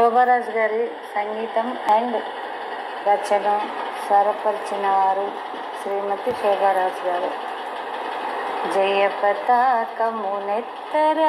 శోభరాజ్ గారి సంగీతం అండ్ రచన స్వరపరిచిన వారు శ్రీమతి శోభరాజ్ గారు జయ పతాకమునెత్తర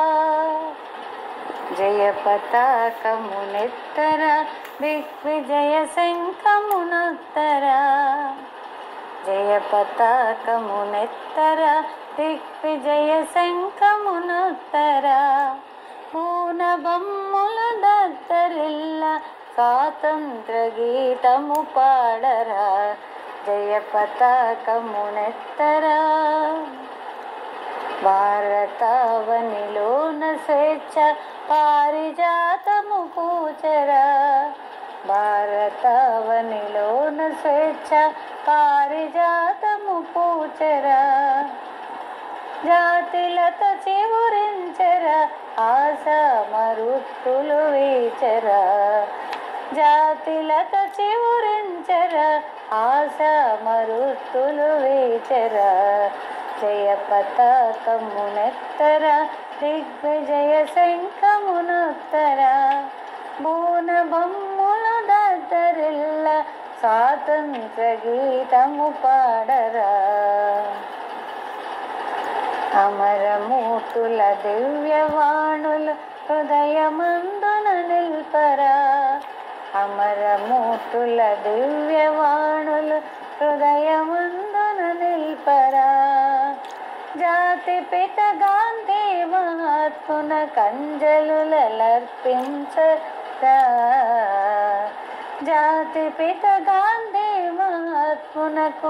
జయ పతాకమునెత్తర దిగ్విజయ శంఖమునొత్తర జయ పతాకమునెత్తర దిగ్విజయ శంఖమునొత్తర పూన బొమ్ముల దత్తరిల్ల స్వాతంత్ర గీతము పాడరా జయ పతాకమునెత్తరా భారతావనిలోన స్వేచ్ఛ పారిజాతము పూచరా భారతావనిలోన స్వేచ్ఛ పారిజాతము పూచరా జాతిలత చివురించరా ఆశ మరుత్తులు వీచరా జాతిలత చివురించరా ఆశ మరుత్తులు వీచరా జయ పతాకమునెత్తర దిగ్విజయ శంఖమునొత్తర బూన బొమ్ములు దద్దరిల్ల స్వాతంత్ర గీతము పాడరా అమరమూర్తుల దివ్యవాణులు హృదయమందున నిల్పరా అమరమూర్తుల దివ్యవాణులు హృదయమందున నిల్పరా జాతి పిత గాంధీ మహాత్మున కంజలులర్పించరా జాతి పిత గాంధీ మహాత్మునకు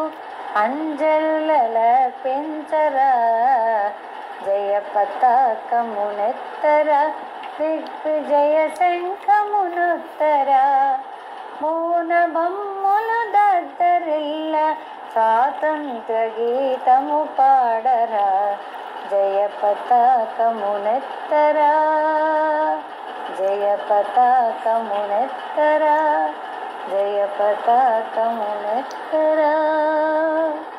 అంజలులర్పించరా జయ పతాకమునెత్తర దిగ్విజయ శంఖమునొత్తరా మూన బొమ్ములు దద్దరిల్ల స్వాతంత్ర గీతము పాడరా జయ పతాకమునెత్తరా జయ పతాకమునెత్తరా జయ పతాకమునెత్తరా